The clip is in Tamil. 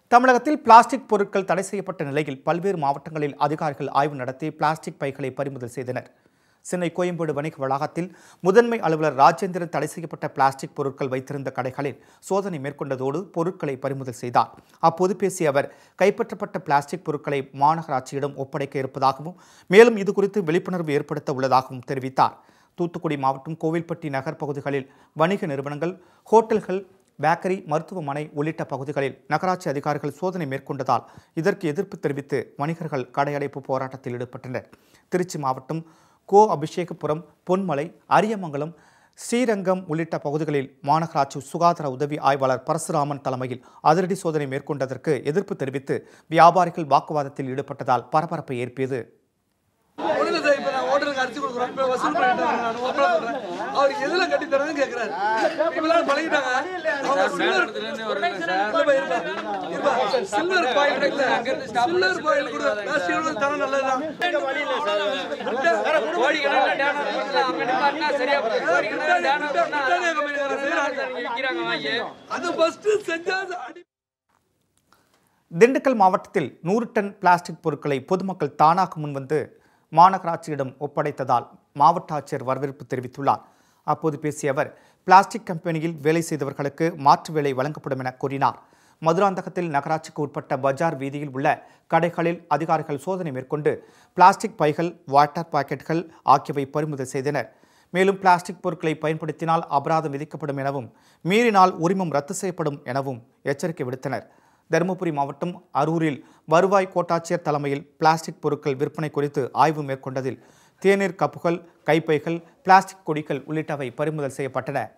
தமிழகத்தில் பிளாஸ்டிக் பொருட்கள் தடை செய்யப்பட்ட நிலையில் பல்வேறு மாவட்டங்களில் அதிகாரிகள் ஆய்வு நடத்தி பிளாஸ்டிக் பைகளை பறிமுதல் செய்தனர் சென்னை கோயம்பேடு வணிக வளாகத்தில் முதன்மை அலுவலர் ராஜேந்திரன் தடை செய்யப்பட்ட பிளாஸ்டிக் பொருட்கள் வைத்திருந்த கடைகளில் சோதனை மேற்கொண்டதோடு பொருட்களை பறிமுதல் செய்தார் அப்போது பேசிய அவர் கைப்பற்றப்பட்ட பிளாஸ்டிக் பொருட்களை மாநகராட்சியிடம் ஒப்படைக்க இருப்பதாகவும் மேலும் இது குறித்து விழிப்புணர்வு ஏற்படுத்த உள்ளதாகவும் தெரிவித்தார் தூத்துக்குடி மாவட்டம் கோவில்பட்டி நகர் பகுதிகளில் வணிக நிறுவனங்கள் ஹோட்டல்கள் பேக்கரி மருத்துவமனை உள்ளிட்ட பகுதிகளில் நகராட்சி அதிகாரிகள் சோதனை மேற்கொண்டதால் இதற்கு எதிர்ப்பு தெரிவித்து வணிகர்கள் கடையடைப்பு போராட்டத்தில் ஈடுபட்டனர் திருச்சி மாவட்டம் கோ அபிஷேகபுரம் பொன்மலை அரியமங்கலம் ஸ்ரீரங்கம் உள்ளிட்ட பகுதிகளில் மாநகராட்சி சுகாதார உதவி ஆய்வாளர் பரசுராமன் தலைமையில் அதிரடி சோதனை மேற்கொண்டதற்கு எதிர்ப்பு தெரிவித்து வியாபாரிகள் வாக்குவாதத்தில் ஈடுபட்டதால் பரபரப்பை ஏற்பியது ஒண்ணுல சார் இப்ப நான் ஹோட்டலுக்கு அரிசி கொடுக்குறோம் இப்ப வசூல் பண்ணிட்டு வரேன் நான் ஓப்பனா சொல்றேன் அவருக்கு எதுல கட்டி தரேன்னு கேக்குறாரு இப்பெல்லாம் பழகிட்டாங்க அவங்க சில்வர் சில்வர் பாயில் இருக்குல்ல சில்வர் பாயில் கூட பிளாஸ்டிக் தரம் நல்லதுதான் கோடி கணக்குல டேனர் பண்ணல அவங்க நிப்பாட்டினா சரியா போகுது கோடி கணக்குல டேனர் பண்ணா பிரிட்டானியா கம்பெனிக்காரன் செய்யறாங்க. விக்கிறாங்க வாங்கி அது ஃபர்ஸ்ட் செஞ்சா அது அடி திண்டுக்கல் மாவட்டத்தில் நூறு டன் பிளாஸ்டிக் பொருட்களை பொதுமக்கள் தானாக முன்வந்து மாநகராட்சியிடம் ஒப்படைத்ததால் மாவட்ட ஆட்சியர் வரவேற்பு தெரிவித்துள்ளார் அப்போது பேசிய அவர் பிளாஸ்டிக் கம்பெனியில் வேலை செய்தவர்களுக்கு மாற்று வேலை வழங்கப்படும் என கூறினார் மதுராந்தகத்தில் நகராட்சிக்கு உட்பட்ட பஜார் வீதியில் உள்ள கடைகளில் அதிகாரிகள் சோதனை மேற்கொண்டு பிளாஸ்டிக் பைகள் வாட்டர் பாக்கெட்டுகள் ஆகியவை பறிமுதல் செய்தனர் மேலும் பிளாஸ்டிக் பொருட்களை பயன்படுத்தினால் அபராதம் விதிக்கப்படும் எனவும் மீறினால் உரிமம் ரத்து செய்யப்படும் எனவும் எச்சரிக்கை விடுத்தனர் தருமபுரி மாவட்டம் அரூரில் வருவாய் கோட்டாட்சியர் தலைமையில் பிளாஸ்டிக் பொருட்கள் விற்பனை குறித்து ஆய்வு மேற்கொண்டதில் தேநீர் கப்புகள் கைப்பைகள் பிளாஸ்டிக் கொடிகள் உள்ளிட்டவை பறிமுதல் செய்யப்பட்டன